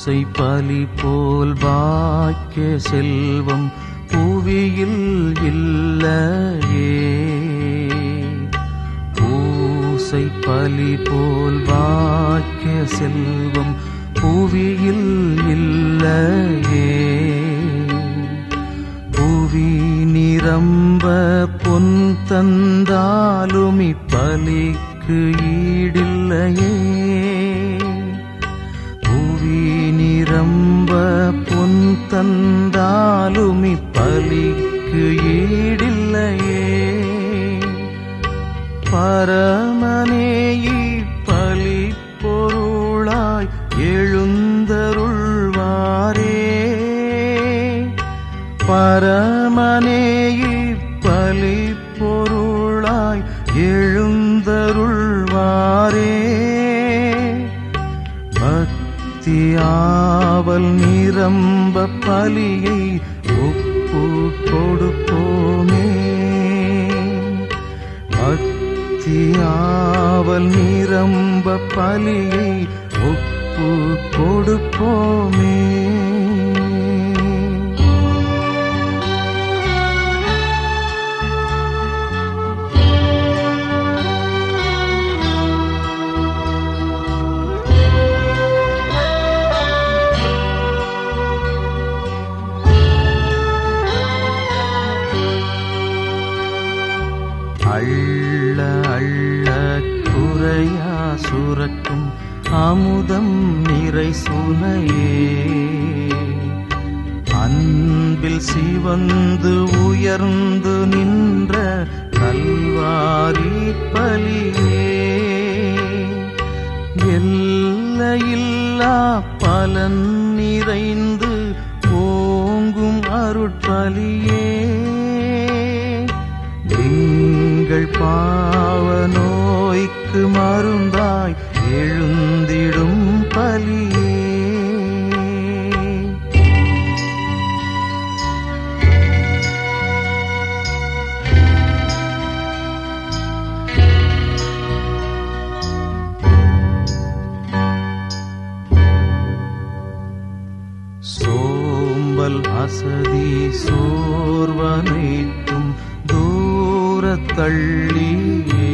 பூசை பலி போல் பாக்கிய செல்வம் புவியில் இல்லையே பூசை பலி போல் பாக்கிய செல்வம் புவியில் இல்லையே புவி நிரம்ப பொன் தந்தாலும் இப்பலிக்கு ஈடில்லையே புவி நிரம்ப பொன் தந்தாலும் இப்பலிக்கு ஈடில்லையே பரமனே இப்பலி பொருளாய் எழுந்தருள்வாரே பரமனே இப்பலி பொருளாய் எழுந்தருள்வாரே பக்தியாவல் நிரம்ப பலியை ஒப்பு கொடுப்போமே பக்தியாவல் நிரம்ப பலியை ஒப்பு கொடுப்போமே அள்ள அள்ள குறையா சுரக்கும் அமுதம் நிறை சுனையே அன்பில் சிவந்து உயர்ந்து நின்ற கல்வாரி பலியே எல்லையில்லா பலன் நிறைந்து ஓங்கும் அருட்பலியே எங்கள் பாவ நோய்க்கு மருந்தாய் எழுந்திடும் பலியே சோம்பல் அசதி சோர்வனைத்தும் தூரத் தள்ளியே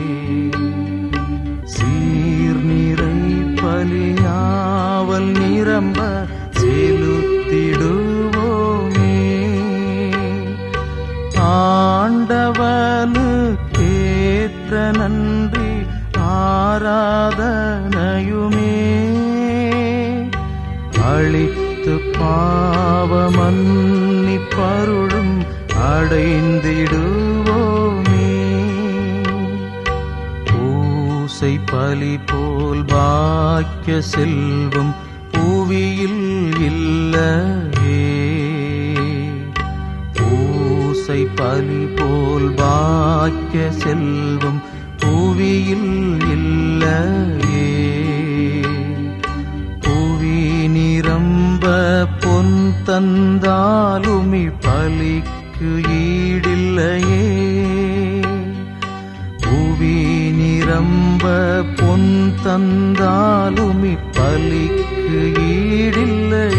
சீர்நிறை பலியாவல் நிரம்ப செலுத்திடுவோமே ஆண்டவனுக்கேற்ற நன்றி ஆராதனையுமே அழித்து பாவமன்னி பருளும் அடைந்திடுவோமே பூசை பலி போல் பாக்கிய செல்வம் புவியில் இல்லையே பூசை பலி போல் பாக்கிய செல்வம் புவியில் இல்லையே புவி நிரம்ப பொன் தந்தாலுமி பலிக்கு ஈடில்லையே புவி நிரம்ப பொன் தந்தாலுமி பலிக்கு ஈடில்லையே